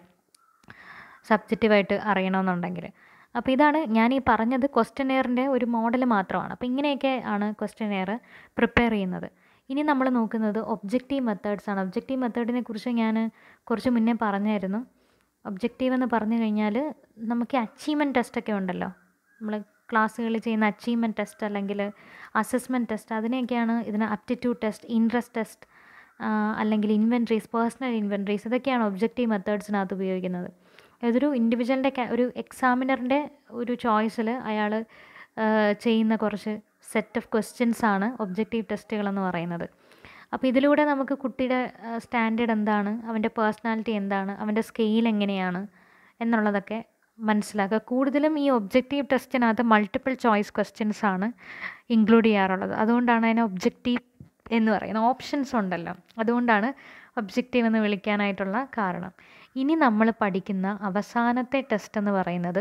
സബ്ജക്റ്റീവായിട്ട് അറിയണമെന്നുണ്ടെങ്കിൽ അപ്പോൾ ഇതാണ് ഞാൻ ഈ പറഞ്ഞത് ക്വസ്റ്റ്യനെയറിൻ്റെ ഒരു മോഡൽ മാത്രമാണ് അപ്പോൾ ഇങ്ങനെയൊക്കെ ആണ് ക്വസ്റ്റ്യനെയർ പ്രിപ്പയർ ചെയ്യുന്നത് ഇനി നമ്മൾ നോക്കുന്നത് ഒബ്ജക്റ്റീവ് മെത്തേഡ്സ് ആണ് ഒബ്ജക്റ്റീവ് മെത്തേഡിനെ കുറിച്ച് ഞാൻ കുറച്ച് മുന്നേ പറഞ്ഞായിരുന്നു ഒബ്ജക്റ്റീവ് എന്ന് പറഞ്ഞു കഴിഞ്ഞാൽ നമുക്ക് അച്ചീവ്മെൻറ്റ് ടെസ്റ്റൊക്കെ ഉണ്ടല്ലോ നമ്മൾ ക്ലാസ്സുകളിൽ ചെയ്യുന്ന അച്ചീവ്മെൻറ്റ് ടെസ്റ്റ് അല്ലെങ്കിൽ അസസ്മെൻറ്റ് ടെസ്റ്റ് അതിനെയൊക്കെയാണ് ഇതിന് അപ്റ്റിറ്റ്യൂഡ് ടെസ്റ്റ് ഇൻട്രസ്റ്റ് ടെസ്റ്റ് അല്ലെങ്കിൽ ഇൻവെൻട്രീസ് പേഴ്സണൽ ഇൻവെൻട്രീസ് ഇതൊക്കെയാണ് ഒബ്ജക്റ്റീവ് മെത്തേഡ്സിനകത്ത് ഉപയോഗിക്കുന്നത് ഏതൊരു ഇൻഡിവിജ്വലിൻ്റെ ഒരു എക്സാമിനറിൻ്റെ ഒരു ചോയ്സിൽ അയാൾ ചെയ്യുന്ന കുറച്ച് സെറ്റ് ഓഫ് ക്വസ്റ്റ്യൻസ് ആണ് ഒബ്ജക്റ്റീവ് ടെസ്റ്റുകൾ എന്ന് പറയുന്നത് അപ്പോൾ ഇതിലൂടെ നമുക്ക് കുട്ടിയുടെ സ്റ്റാൻഡേർഡ് എന്താണ് അവൻ്റെ പേഴ്സണാലിറ്റി എന്താണ് അവൻ്റെ സ്കെയിൽ എങ്ങനെയാണ് എന്നുള്ളതൊക്കെ മനസ്സിലാക്കുക കൂടുതലും ഈ ഒബ്ജക്റ്റീവ് ടെസ്റ്റിനകത്ത് മൾട്ടിപ്പിൾ ചോയ്സ് ക്വസ്റ്റ്യൻസ് ആണ് ഇൻക്ലൂഡ് ചെയ്യാറുള്ളത് അതുകൊണ്ടാണ് അതിനെ ഒബ്ജക്റ്റീവ് എന്ന് പറയുന്നത് ഓപ്ഷൻസ് ഉണ്ടല്ലോ അതുകൊണ്ടാണ് ഒബ്ജക്റ്റീവ് എന്ന് വിളിക്കാനായിട്ടുള്ള കാരണം ഇനി നമ്മൾ പഠിക്കുന്ന അവസാനത്തെ ടെസ്റ്റ് എന്ന് പറയുന്നത്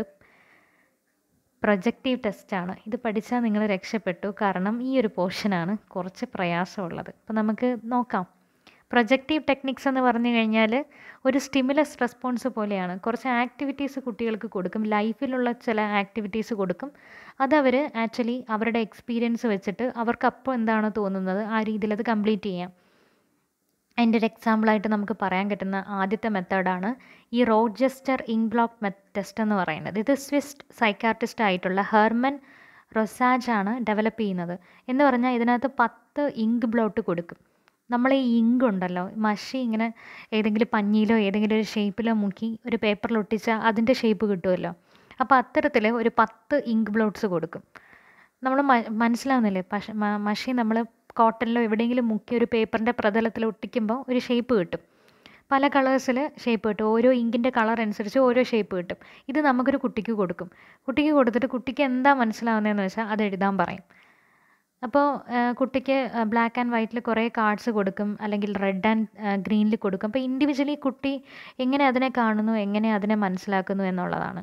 പ്രൊജക്റ്റീവ് ടെസ്റ്റാണ് ഇത് പഠിച്ചാൽ നിങ്ങൾ രക്ഷപ്പെട്ടു കാരണം ഈ ഒരു പോർഷനാണ് കുറച്ച് പ്രയാസമുള്ളത് അപ്പോൾ നമുക്ക് നോക്കാം പ്രൊജക്റ്റീവ് ടെക്നിക്സ് എന്ന് പറഞ്ഞു കഴിഞ്ഞാൽ ഒരു സ്റ്റിമുലസ് റെസ്പോൺസ് പോലെയാണ് കുറച്ച് ആക്ടിവിറ്റീസ് കുട്ടികൾക്ക് കൊടുക്കും ലൈഫിലുള്ള ചില ആക്ടിവിറ്റീസ് കൊടുക്കും അതവർ ആക്ച്വലി അവരുടെ എക്സ്പീരിയൻസ് വെച്ചിട്ട് അവർക്ക് അപ്പോൾ എന്താണോ തോന്നുന്നത് ആ രീതിയിൽ അത് കംപ്ലീറ്റ് ചെയ്യാം അതിൻ്റെ ഒരു എക്സാമ്പിളായിട്ട് നമുക്ക് പറയാൻ പറ്റുന്ന ആദ്യത്തെ മെത്തേഡാണ് ഈ റോഡ്ജസ്റ്റർ ഇങ്ക് ബ്ലോക്ക് മെത്ത് ടെസ്റ്റ് എന്ന് പറയുന്നത് ഇത് സ്വിസ് സൈക്കാർട്ടിസ്റ്റ് ആയിട്ടുള്ള ഹെർമൻ റൊസാജ് ആണ് ഡെവലപ്പ് ചെയ്യുന്നത് എന്ന് പറഞ്ഞാൽ ഇതിനകത്ത് പത്ത് ഇങ്ക് ബ്ലോട്ട് കൊടുക്കും നമ്മൾ ഈ ഇങ്ക് ഉണ്ടല്ലോ മഷി ഇങ്ങനെ ഏതെങ്കിലും പഞ്ഞിയിലോ ഏതെങ്കിലും ഒരു ഷേപ്പിലോ മുക്കി ഒരു പേപ്പറിൽ ഒട്ടിച്ചാൽ അതിൻ്റെ ഷേപ്പ് കിട്ടുമല്ലോ അപ്പോൾ അത്തരത്തിൽ ഒരു പത്ത് ഇങ്ക് ബ്ലോട്ട്സ് കൊടുക്കും നമ്മൾ മനസ്സിലാവുന്നില്ലേ പശ മ- മഷി നമ്മൾ കോട്ടണിലോ എവിടെയെങ്കിലും മുക്കി ഒരു പേപ്പറിൻ്റെ പ്രതലത്തിൽ ഒട്ടിക്കുമ്പോൾ ഒരു ഷേപ്പ് കിട്ടും പല കളേഴ്സിൽ ഷേപ്പ് കിട്ടും ഓരോ ഇങ്കിൻ്റെ കളർ അനുസരിച്ച് ഓരോ ഷേപ്പ് കിട്ടും ഇത് നമുക്കൊരു കുട്ടിക്ക് കൊടുക്കും കുട്ടിക്ക് കൊടുത്തിട്ട് കുട്ടിക്ക് എന്താ മനസ്സിലാവുന്നതെന്ന് വെച്ചാൽ അത് എഴുതാൻ പറയും അപ്പോൾ കുട്ടിക്ക് ബ്ലാക്ക് ആൻഡ് വൈറ്റിൽ കുറേ കാർഡ്സ് കൊടുക്കും അല്ലെങ്കിൽ റെഡ് ആൻഡ് ഗ്രീനിൽ കൊടുക്കും അപ്പോൾ ഇൻഡിവിജ്വലി കുട്ടി എങ്ങനെ അതിനെ കാണുന്നു എങ്ങനെ അതിനെ മനസ്സിലാക്കുന്നു എന്നുള്ളതാണ്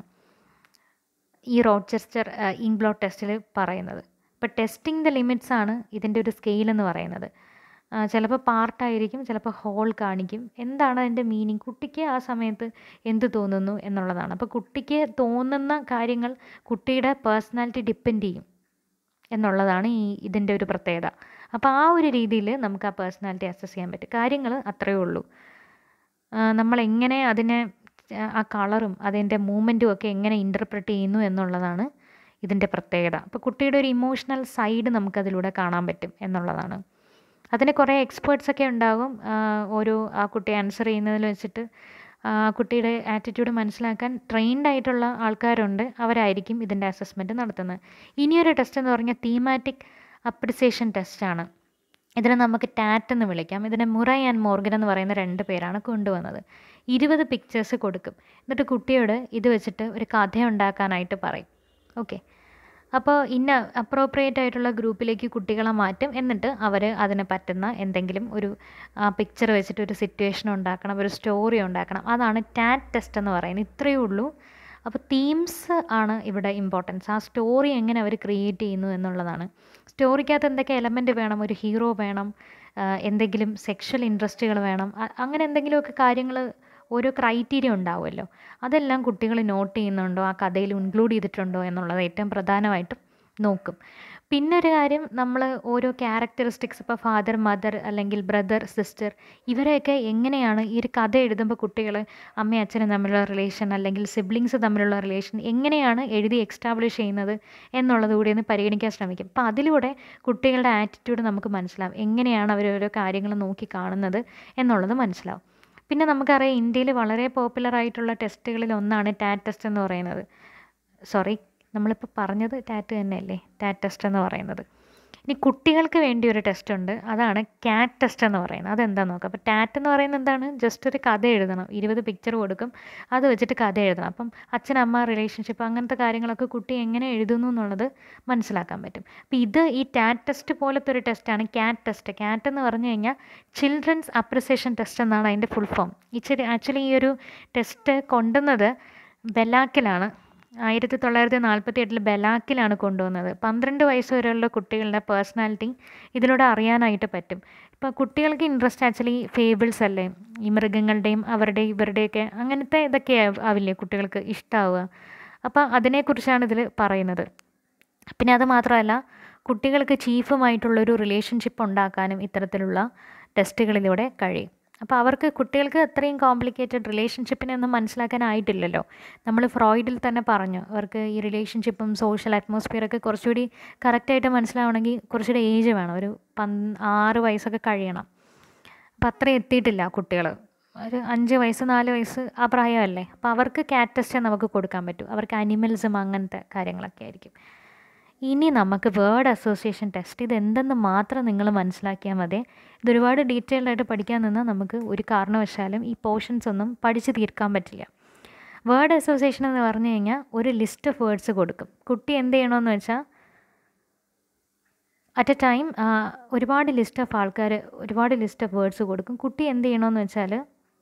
ഈ റോച്ചസ്റ്റർ ഇംഗ്ലോ ടെസ്റ്റിൽ പറയുന്നത് ഇപ്പോൾ ടെസ്റ്റിംഗ് ദ ലിമിറ്റ്സ് ആണ് ഇതിൻ്റെ ഒരു സ്കെയിൽ എന്ന് പറയുന്നത് ചിലപ്പോൾ പാർട്ടായിരിക്കും ചിലപ്പോൾ ഹോൾ കാണിക്കും എന്താണ് അതിൻ്റെ മീനിങ് കുട്ടിക്ക് ആ സമയത്ത് എന്ത് തോന്നുന്നു എന്നുള്ളതാണ് അപ്പോൾ കുട്ടിക്ക് തോന്നുന്ന കാര്യങ്ങൾ കുട്ടിയുടെ പേഴ്സണാലിറ്റി ഡിപ്പെൻഡ് ചെയ്യും എന്നുള്ളതാണ് ഈ ഇതിൻ്റെ ഒരു പ്രത്യേകത അപ്പോൾ ആ ഒരു രീതിയിൽ നമുക്ക് ആ പേഴ്സണാലിറ്റി അസസ് ചെയ്യാൻ പറ്റും കാര്യങ്ങൾ അത്രയേ ഉള്ളൂ നമ്മൾ എങ്ങനെ അതിനെ ആ കളറും അതിൻ്റെ മൂമെൻറ്റും ഒക്കെ എങ്ങനെ ഇൻ്റർപ്രറ്റ് ചെയ്യുന്നു എന്നുള്ളതാണ് ഇതിൻ്റെ പ്രത്യേകത അപ്പോൾ കുട്ടിയുടെ ഒരു ഇമോഷണൽ സൈഡ് നമുക്കതിലൂടെ കാണാൻ പറ്റും എന്നുള്ളതാണ് അതിന് കുറേ എക്സ്പേർട്സ് ഒക്കെ ഉണ്ടാകും ഓരോ ആ കുട്ടി ആൻസർ ചെയ്യുന്നതിൽ വെച്ചിട്ട് ആ കുട്ടിയുടെ ആറ്റിറ്റ്യൂഡ് മനസ്സിലാക്കാൻ ട്രെയിൻഡ് ആയിട്ടുള്ള ആൾക്കാരുണ്ട് അവരായിരിക്കും ഇതിൻ്റെ അസസ്മെൻറ്റ് നടത്തുന്നത് ഇനിയൊരു ടെസ്റ്റ് എന്ന് പറഞ്ഞാൽ തീമാറ്റിക് അപ്രിസിയേഷൻ ടെസ്റ്റാണ് ഇതിനെ നമുക്ക് ടാറ്റ് എന്ന് വിളിക്കാം ഇതിനെ മുറൈ ആൻഡ് മോർഗൻ എന്ന് പറയുന്ന രണ്ട് പേരാണ് കൊണ്ടുവന്നത് ഇരുപത് പിക്ചേഴ്സ് കൊടുക്കും എന്നിട്ട് കുട്ടിയോട് ഇത് വെച്ചിട്ട് ഒരു കഥ ഉണ്ടാക്കാനായിട്ട് പറയും ഓക്കെ അപ്പോൾ ഇന്ന അപ്രോപ്രിയേറ്റ് ആയിട്ടുള്ള ഗ്രൂപ്പിലേക്ക് കുട്ടികളെ മാറ്റും എന്നിട്ട് അവർ അതിന് പറ്റുന്ന എന്തെങ്കിലും ഒരു പിക്ചർ വെച്ചിട്ട് ഒരു സിറ്റുവേഷൻ ഉണ്ടാക്കണം ഒരു സ്റ്റോറി ഉണ്ടാക്കണം അതാണ് ടാറ്റ് ടെസ്റ്റ് എന്ന് പറയുന്നത് ഇത്രയേ ഉള്ളൂ അപ്പോൾ തീംസ് ആണ് ഇവിടെ ഇമ്പോർട്ടൻസ് ആ സ്റ്റോറി എങ്ങനെ അവർ ക്രിയേറ്റ് ചെയ്യുന്നു എന്നുള്ളതാണ് സ്റ്റോറിക്കകത്ത് എന്തൊക്കെ എലമെൻറ്റ് വേണം ഒരു ഹീറോ വേണം എന്തെങ്കിലും സെക്ഷൽ ഇൻട്രസ്റ്റുകൾ വേണം അങ്ങനെ എന്തെങ്കിലുമൊക്കെ കാര്യങ്ങൾ ഓരോ ക്രൈറ്റീരിയ ഉണ്ടാവുമല്ലോ അതെല്ലാം കുട്ടികൾ നോട്ട് ചെയ്യുന്നുണ്ടോ ആ കഥയിൽ ഇൻക്ലൂഡ് ചെയ്തിട്ടുണ്ടോ എന്നുള്ളത് ഏറ്റവും പ്രധാനമായിട്ടും നോക്കും പിന്നെ ഒരു കാര്യം നമ്മൾ ഓരോ ക്യാരക്ടറിസ്റ്റിക്സ് ഇപ്പോൾ ഫാദർ മദർ അല്ലെങ്കിൽ ബ്രദർ സിസ്റ്റർ ഇവരെയൊക്കെ എങ്ങനെയാണ് ഈ ഒരു കഥ എഴുതുമ്പോൾ കുട്ടികൾ അമ്മയും അച്ഛനും തമ്മിലുള്ള റിലേഷൻ അല്ലെങ്കിൽ സിബ്ലിങ്സ് തമ്മിലുള്ള റിലേഷൻ എങ്ങനെയാണ് എഴുതി എക്സ്റ്റാബ്ലിഷ് ചെയ്യുന്നത് എന്നുള്ളത് കൂടി ഒന്ന് പരിഗണിക്കാൻ ശ്രമിക്കും അപ്പോൾ അതിലൂടെ കുട്ടികളുടെ ആറ്റിറ്റ്യൂഡ് നമുക്ക് മനസ്സിലാവും എങ്ങനെയാണ് അവർ ഓരോ കാര്യങ്ങൾ നോക്കി കാണുന്നത് എന്നുള്ളത് മനസ്സിലാവും പിന്നെ നമുക്കറിയാം ഇന്ത്യയിൽ വളരെ പോപ്പുലർ ആയിട്ടുള്ള ടെസ്റ്റുകളിൽ ഒന്നാണ് ടാറ്റ് ടെസ്റ്റ് എന്ന് പറയുന്നത് സോറി നമ്മളിപ്പോൾ പറഞ്ഞത് ടാറ്റ് തന്നെയല്ലേ ടാറ്റ് ടെസ്റ്റ് എന്ന് പറയുന്നത് ഇനി കുട്ടികൾക്ക് വേണ്ടി ഒരു ടെസ്റ്റ് ഉണ്ട് അതാണ് ക്യാറ്റ് ടെസ്റ്റ് എന്ന് പറയുന്നത് അതെന്താണെന്ന് നോക്കാം അപ്പോൾ ടാറ്റ് എന്ന് പറയുന്നത് എന്താണ് ജസ്റ്റ് ഒരു കഥ എഴുതണം ഇരുപത് പിക്ചർ കൊടുക്കും അത് വെച്ചിട്ട് കഥ എഴുതണം അപ്പം അച്ഛനമ്മ റിലേഷൻഷിപ്പ് അങ്ങനത്തെ കാര്യങ്ങളൊക്കെ കുട്ടി എങ്ങനെ എഴുതുന്നു എന്നുള്ളത് മനസ്സിലാക്കാൻ പറ്റും അപ്പോൾ ഇത് ഈ ടാറ്റ് ടെസ്റ്റ് പോലത്തെ ഒരു ടെസ്റ്റാണ് ക്യാറ്റ് ടെസ്റ്റ് ക്യാറ്റ് എന്ന് പറഞ്ഞു കഴിഞ്ഞാൽ ചിൽഡ്രൻസ് അപ്രിസിയേഷൻ ടെസ്റ്റ് എന്നാണ് അതിൻ്റെ ഫുൾ ഫോം ഇച്ചിരി ആക്ച്വലി ഈ ഒരു ടെസ്റ്റ് കൊണ്ടുവന്നത് ബെലാക്കിലാണ് ആയിരത്തി തൊള്ളായിരത്തി നാൽപ്പത്തി എട്ടിൽ ബെലാക്കിലാണ് കൊണ്ടുവന്നത് പന്ത്രണ്ട് വയസ്സ് വരെയുള്ള കുട്ടികളുടെ പേഴ്സണാലിറ്റി ഇതിലൂടെ അറിയാനായിട്ട് പറ്റും ഇപ്പോൾ കുട്ടികൾക്ക് ഇൻട്രസ്റ്റ് ആക്ച്വലി ഫേബിൾസ് അല്ലേ ഈ മൃഗങ്ങളുടെയും അവരുടെ ഇവരുടെയൊക്കെ അങ്ങനത്തെ ഇതൊക്കെ ആവില്ലേ കുട്ടികൾക്ക് ഇഷ്ടമാവുക അപ്പോൾ അതിനെക്കുറിച്ചാണ് ഇതിൽ പറയുന്നത് പിന്നെ അത് മാത്രമല്ല കുട്ടികൾക്ക് ചീഫുമായിട്ടുള്ളൊരു റിലേഷൻഷിപ്പ് ഉണ്ടാക്കാനും ഇത്തരത്തിലുള്ള ടെസ്റ്റുകളിലൂടെ കഴിയും അപ്പോൾ അവർക്ക് കുട്ടികൾക്ക് അത്രയും കോംപ്ലിക്കേറ്റഡ് റിലേഷൻഷിപ്പിനെ ഒന്നും മനസ്സിലാക്കാനായിട്ടില്ലല്ലോ നമ്മൾ ഫ്രോയിഡിൽ തന്നെ പറഞ്ഞു അവർക്ക് ഈ റിലേഷൻഷിപ്പും സോഷ്യൽ അറ്റ്മോസ്ഫിയറൊക്കെ കുറച്ചുകൂടി കറക്റ്റായിട്ട് മനസ്സിലാവണമെങ്കിൽ കുറച്ചുകൂടി ഏജ് വേണം ഒരു പന് ആറ് വയസ്സൊക്കെ കഴിയണം അപ്പം അത്രയും എത്തിയിട്ടില്ല കുട്ടികൾ ഒരു അഞ്ച് വയസ്സ് നാല് വയസ്സ് ആ പ്രായമല്ലേ അപ്പോൾ അവർക്ക് കാറ്റ് ടെസ്റ്റ് നമുക്ക് കൊടുക്കാൻ പറ്റും അവർക്ക് അനിമൽസും അങ്ങനത്തെ കാര്യങ്ങളൊക്കെ ആയിരിക്കും ഇനി നമുക്ക് വേർഡ് അസോസിയേഷൻ ടെസ്റ്റ് ഇത് എന്തെന്ന് മാത്രം നിങ്ങൾ മനസ്സിലാക്കിയാൽ മതി ഇത് ഒരുപാട് ഡീറ്റെയിൽഡ് ആയിട്ട് പഠിക്കാൻ നിന്നാൽ നമുക്ക് ഒരു കാരണവശാലും ഈ പോർഷൻസ് ഒന്നും പഠിച്ച് തീർക്കാൻ പറ്റില്ല വേർഡ് അസോസിയേഷൻ എന്ന് പറഞ്ഞു കഴിഞ്ഞാൽ ഒരു ലിസ്റ്റ് ഓഫ് വേർഡ്സ് കൊടുക്കും കുട്ടി എന്ത് ചെയ്യണമെന്ന് വെച്ചാൽ അറ്റ് എ ടൈം ഒരുപാട് ലിസ്റ്റ് ഓഫ് ആൾക്കാർ ഒരുപാട് ലിസ്റ്റ് ഓഫ് വേർഡ്സ് കൊടുക്കും കുട്ടി എന്ത് ചെയ്യണമെന്ന് വെച്ചാൽ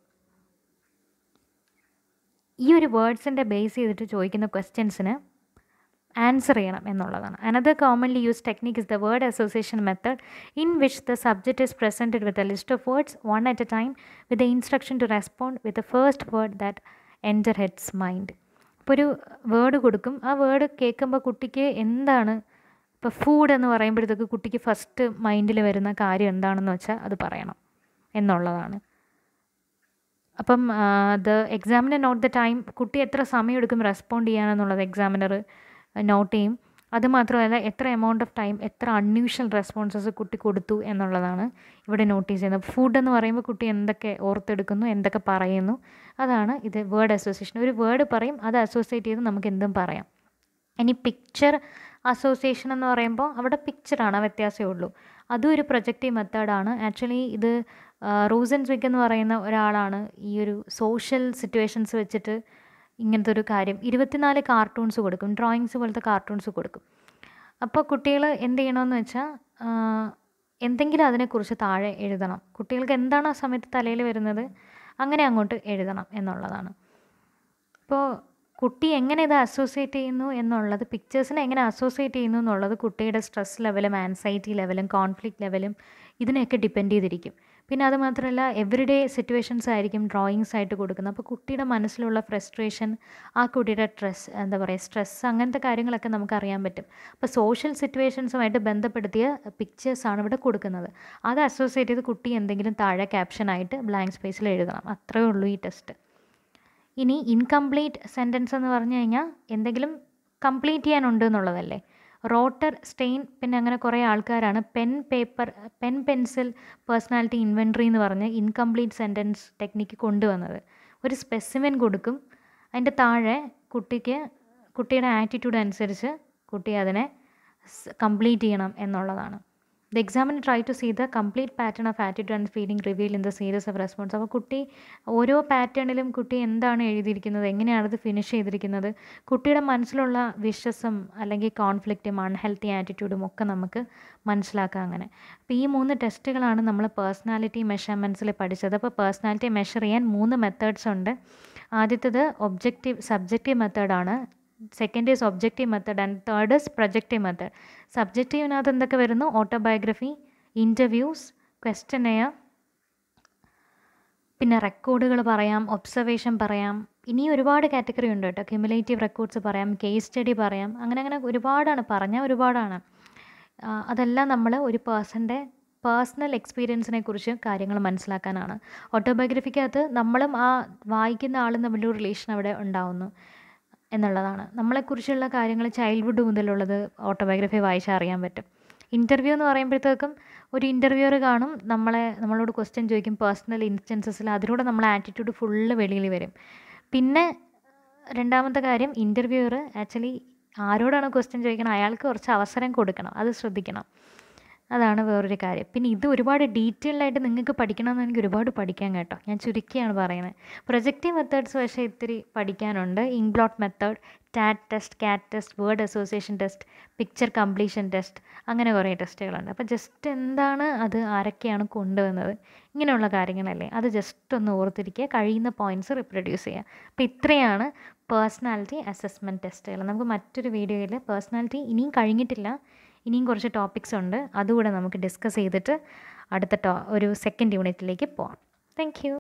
ഈ ഒരു വേർഡ്സിൻ്റെ ബേസ് ചെയ്തിട്ട് ചോദിക്കുന്ന ക്വസ്റ്റ്യൻസിന് ആൻസർ ചെയ്യണം എന്നുള്ളതാണ് another commonly use technique is the word association method in which the subject is presented with a list of words one at a time with a instruction to respond with a first word that enter heads mind ഇപ്പോൾ ഒരു word കൊടുക്കും ആ word കേൾക്കുമ്പോൾ കുട്ടിക്ക് എന്താണ് ഇപ്പോൾ food എന്ന് പറയുമ്പോഴത്തേക്ക് കുട്ടിക്ക് ഫസ്റ്റ് മൈൻഡിൽ വരുന്ന കാര്യം എന്താണെന്ന് വെച്ചാൽ അത് പറയണം എന്നുള്ളതാണ് അപ്പം the examiner note the time കുട്ടി എത്ര സമയം എടുക്കും റെസ്പോണ്ട് ചെയ്യാനെന്നുള്ളത് എക്സാമിനർ നോട്ട് ചെയ്യും അതുമാത്രമല്ല എത്ര എമൗണ്ട് ഓഫ് ടൈം എത്ര അൺയൂഷ്വൽ റെസ്പോൺസസ് കുട്ടി കൊടുത്തു എന്നുള്ളതാണ് ഇവിടെ നോട്ടീസ് ചെയ്യുന്നത് ഫുഡ് എന്ന് പറയുമ്പോൾ കുട്ടി എന്തൊക്കെ ഓർത്തെടുക്കുന്നു എന്തൊക്കെ പറയുന്നു അതാണ് ഇത് വേർഡ് അസോസിയേഷൻ ഒരു വേർഡ് പറയും അത് അസോസിയേറ്റ് ചെയ്ത് നമുക്ക് എന്തും പറയാം ഇനി പിക്ചർ അസോസിയേഷൻ എന്ന് പറയുമ്പോൾ അവിടെ പിക്ചറാണ് വ്യത്യാസമേ ഉള്ളൂ അതും ഒരു പ്രൊജക്റ്റീവ് മെത്തേഡാണ് ആക്ച്വലി ഇത് റൂസൻ സ്വിഗ് എന്ന് പറയുന്ന ഒരാളാണ് ഈ ഒരു സോഷ്യൽ സിറ്റുവേഷൻസ് വെച്ചിട്ട് ഇങ്ങനത്തെ ഒരു കാര്യം ഇരുപത്തിനാല് കാർട്ടൂൺസ് കൊടുക്കും ഡ്രോയിങ്സ് പോലത്തെ കാർട്ടൂൺസ് കൊടുക്കും അപ്പോൾ കുട്ടികൾ എന്ത് ചെയ്യണമെന്ന് വെച്ചാൽ എന്തെങ്കിലും അതിനെക്കുറിച്ച് താഴെ എഴുതണം കുട്ടികൾക്ക് എന്താണ് ആ സമയത്ത് തലയിൽ വരുന്നത് അങ്ങനെ അങ്ങോട്ട് എഴുതണം എന്നുള്ളതാണ് ഇപ്പോൾ കുട്ടി എങ്ങനെ ഇത് അസോസിയേറ്റ് ചെയ്യുന്നു എന്നുള്ളത് പിക്ചേഴ്സിനെ എങ്ങനെ അസോസിയേറ്റ് ചെയ്യുന്നു എന്നുള്ളത് കുട്ടിയുടെ സ്ട്രെസ് ലെവലും ആൻസൈറ്റി ലെവലും കോൺഫ്ലിക്റ്റ് ലെവലും ഇതിനെയൊക്കെ ഡിപ്പെൻഡ് ചെയ്തിരിക്കും പിന്നെ അത് മാത്രമല്ല എവറിഡേ സിറ്റുവേഷൻസ് ആയിരിക്കും ഡ്രോയിങ്സ് ആയിട്ട് കൊടുക്കുന്നത് അപ്പോൾ കുട്ടിയുടെ മനസ്സിലുള്ള ഫ്രസ്ട്രേഷൻ ആ കുട്ടിയുടെ സ്ട്രെസ് എന്താ പറയുക സ്ട്രെസ് അങ്ങനത്തെ കാര്യങ്ങളൊക്കെ നമുക്ക് അറിയാൻ പറ്റും അപ്പോൾ സോഷ്യൽ സിറ്റുവേഷൻസുമായിട്ട് ബന്ധപ്പെടുത്തിയ പിക്ചേഴ്സാണ് ഇവിടെ കൊടുക്കുന്നത് അത് അസോസിയേറ്റ് ചെയ്ത് കുട്ടി എന്തെങ്കിലും താഴെ ക്യാപ്ഷനായിട്ട് ബ്ലാങ്ക് സ്പേസിൽ എഴുതണം അത്രയേ ഉള്ളൂ ഈ ടെസ്റ്റ് ഇനി ഇൻകംപ്ലീറ്റ് സെൻറ്റൻസ് എന്ന് പറഞ്ഞു കഴിഞ്ഞാൽ എന്തെങ്കിലും കംപ്ലീറ്റ് ചെയ്യാനുണ്ട് എന്നുള്ളതല്ലേ റോട്ടർ സ്റ്റെയിൻ പിന്നെ അങ്ങനെ കുറേ ആൾക്കാരാണ് pen paper pen pencil personality inventory എന്ന് പറഞ്ഞ് ഇൻകംപ്ലീറ്റ് സെൻറ്റൻസ് ടെക്നിക്ക് കൊണ്ടുവന്നത് ഒരു സ്പെസിമെൻ കൊടുക്കും അതിൻ്റെ താഴെ കുട്ടിക്ക് കുട്ടിയുടെ ആറ്റിറ്റ്യൂഡ് അനുസരിച്ച് കുട്ടി അതിനെ കംപ്ലീറ്റ് ചെയ്യണം എന്നുള്ളതാണ് the examiner try to see the complete pattern of attitude and feeling reveal in the series of response അപ്പോൾ കുട്ടി ഓരോ പാറ്റേണിലും കുട്ടി എന്താണ് എഴുതിയിരിക്കുന്നത് എങ്ങനെയാണ് അത് ഫിനിഷ് ചെയ്തിരിക്കുന്നത് കുട്ടിയുടെ മനസ്സിലുള്ള വിഷസും അല്ലെങ്കിൽ കോൺഫ്ലിക്റ്റും അൺഹെൽത്തി ആറ്റിറ്റ്യൂഡും ഒക്കെ നമുക്ക് മനസ്സിലാക്കാം അങ്ങനെ അപ്പോൾ ഈ മൂന്ന് ടെസ്റ്റുകളാണ് നമ്മൾ പേഴ്സണാലിറ്റി മെഷർമെൻറ്റ്സിൽ പഠിച്ചത് അപ്പോൾ പേഴ്സണാലിറ്റി മെഷർ ചെയ്യാൻ മൂന്ന് മെത്തേഡ്സ് ഉണ്ട് ആദ്യത്തേത് ഒബ്ജക്റ്റീവ് സബ്ജക്റ്റീവ് മെത്തേഡാണ് second is objective method and third is projective method സബ്ജക്റ്റീവിനകത്ത് എന്തൊക്കെ വരുന്നു ഓട്ടോബയോഗ്രഫി ഇൻ്റർവ്യൂസ് ക്വസ്റ്റനെയർ പിന്നെ റെക്കോർഡുകൾ പറയാം ഒബ്സർവേഷൻ പറയാം ഇനി ഒരുപാട് കാറ്റഗറി ഉണ്ട് കേട്ടോ ക്യുമുലേറ്റീവ് റെക്കോർഡ്സ് പറയാം കേസ് സ്റ്റഡി പറയാം അങ്ങനെ അങ്ങനെ ഒരുപാടാണ് പറഞ്ഞാൽ ഒരുപാടാണ് അതെല്ലാം നമ്മൾ ഒരു പേഴ്സൻ്റെ പേഴ്സണൽ എക്സ്പീരിയൻസിനെ കുറിച്ച് കാര്യങ്ങൾ മനസ്സിലാക്കാനാണ് ഓട്ടോബയോഗ്രഫിക്കകത്ത് നമ്മളും ആ വായിക്കുന്ന ആളും തമ്മിലൊരു റിലേഷൻ അവിടെ ഉണ്ടാവുന്നു എന്നുള്ളതാണ് നമ്മളെക്കുറിച്ചുള്ള കാര്യങ്ങൾ ചൈൽഡ്ഹുഡ് മുതലുള്ളത് ഓട്ടോബയോഗ്രഫി വായിച്ചാൽ അറിയാൻ പറ്റും ഇൻ്റർവ്യൂ എന്ന് പറയുമ്പോഴത്തേക്കും ഒരു ഇൻ്റർവ്യൂവർ കാണും നമ്മളെ നമ്മളോട് ക്വസ്റ്റ്യൻ ചോദിക്കും പേഴ്സണൽ ഇൻസ്റ്റൻസസിൽ അതിലൂടെ നമ്മളെ ആറ്റിറ്റ്യൂഡ് ഫുള്ള് വെളിയിൽ വരും പിന്നെ രണ്ടാമത്തെ കാര്യം ഇൻ്റർവ്യൂവർ ആക്ച്വലി ആരോടാണ് ക്വസ്റ്റ്യൻ ചോദിക്കണം അയാൾക്ക് കുറച്ച് അവസരം കൊടുക്കണം അത് ശ്രദ്ധിക്കണം അതാണ് വേറൊരു കാര്യം പിന്നെ ഇത് ഒരുപാട് ഡീറ്റെയിൽഡ് ആയിട്ട് നിങ്ങൾക്ക് പഠിക്കണമെന്ന് എനിക്ക് ഒരുപാട് പഠിക്കാൻ കേട്ടോ ഞാൻ ചുരുക്കിയാണ് പറയുന്നത് പ്രൊജക്റ്റീവ് മെത്തേഡ്സ് പക്ഷേ ഇത്തിരി പഠിക്കാനുണ്ട് inkblot method TAT test CAT test word association test picture completion test അങ്ങനെ കുറേ ടെസ്റ്റുകളുണ്ട് അപ്പോൾ ജസ്റ്റ് എന്താണ് അത് ആരൊക്കെയാണ് കൊണ്ടുവന്നത് ഇങ്ങനെയുള്ള കാര്യങ്ങളല്ലേ അത് ജസ്റ്റ് ഒന്ന് ഓർത്തിരിക്കുക കഴിയുന്ന പോയിൻറ്റ്സ് റിപ്രൊഡ്യൂസ് ചെയ്യുക അപ്പോൾ ഇത്രയാണ് പേഴ്സണാലിറ്റി അസസ്മെൻറ്റ് ടെസ്റ്റുകൾ നമുക്ക് മറ്റൊരു വീഡിയോയിൽ പേഴ്സണാലിറ്റി ഇനിയും കഴിഞ്ഞിട്ടില്ല ഇനിയും കുറച്ച് ടോപ്പിക്സ് ഉണ്ട് അതുകൂടെ നമുക്ക് ഡിസ്കസ് ചെയ്തിട്ട് അടുത്ത ടോ ഒരു സെക്കൻഡ് യൂണിറ്റിലേക്ക് പോവാം താങ്ക്